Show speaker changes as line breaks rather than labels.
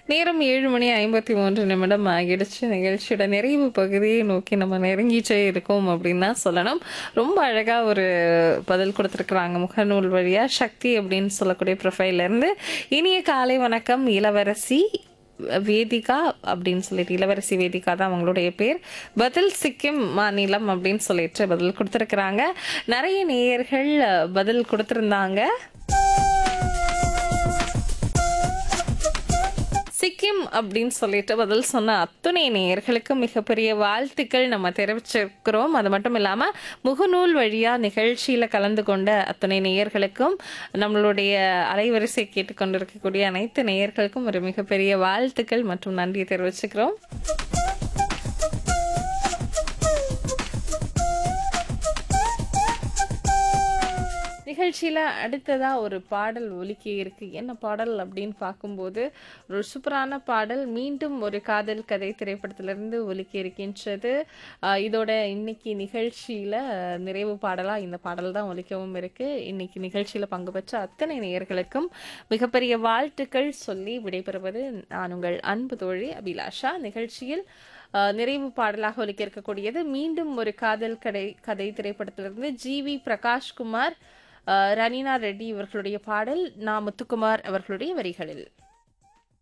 நேரம் ஏழு மணி ஐம்பத்தி மூன்று நிமிடம் ஆகிடுச்சு நிகழ்ச்சியோட நிறைவு பகுதியை நோக்கி நம்ம நெருங்கிட்டே இருக்கோம் அப்படின்னு தான் சொல்லணும் ரொம்ப அழகாக ஒரு பதில் கொடுத்துருக்குறாங்க முகநூல் வழியாக சக்தி அப்படின்னு சொல்லக்கூடிய ப்ரொஃபைல்ல இருந்து இனிய காலை வணக்கம் இளவரசி வேதிகா அப்படின்னு சொல்லிட்டு இளவரசி வேதிகா தான் அவங்களுடைய பேர் பதில் சிக்கிம் மாநிலம் அப்படின்னு சொல்லிட்டு பதில் கொடுத்துருக்குறாங்க நிறைய நேயர்கள் அஹ், பதில் கொடுத்துருந்தாங்க சிக்கிம் அப்படின்னு சொல்லிட்டு பதில் சொன்ன அத்துணை நேயர்களுக்கு மிகப்பெரிய வாழ்த்துக்கள் நம்ம தெரிவிச்சிருக்கிறோம் அது மட்டும் இல்லாமல் முகநூல் வழியாக நிகழ்ச்சியில் கலந்து கொண்ட அத்துணை நேயர்களுக்கும் நம்மளுடைய அலைவரிசை கேட்டுக்கொண்டிருக்கக்கூடிய அனைத்து நேயர்களுக்கும் ஒரு மிகப்பெரிய வாழ்த்துக்கள் மற்றும் நன்றியை தெரிவிச்சுக்கிறோம் நிகழ்ச்சியில் அடுத்ததாக ஒரு பாடல் ஒலிக்க இருக்கு என்ன பாடல் அப்படின்னு பார்க்கும்போது ஒரு சூப்பரான பாடல் மீண்டும் ஒரு காதல் கதை திரைப்படத்திலிருந்து ஒலிக்க இருக்கின்றது ஆஹ் இதோட இன்னைக்கு நிகழ்ச்சியில் நிறைவு பாடலாக இந்த பாடல் தான் ஒலிக்கவும் இருக்கு இன்னைக்கு நிகழ்ச்சியில் பங்கு பெற்ற அத்தனை நேயர்களுக்கும் மிகப்பெரிய வாழ்த்துக்கள் சொல்லி விடைபெறுவது நான் உங்கள் அன்பு தோழி அபிலாஷா நிகழ்ச்சியில் ஆஹ் நிறைவு பாடலாக ஒலிக்க இருக்கக்கூடியது மீண்டும் ஒரு காதல் கடை கதை திரைப்படத்திலிருந்து ஜி வி பிரகாஷ்குமார் ஆஹ் ரனீனா ரெட்டி இவர்களுடைய பாடல் நா முத்துக்குமார் அவர்களுடைய வரிகளில்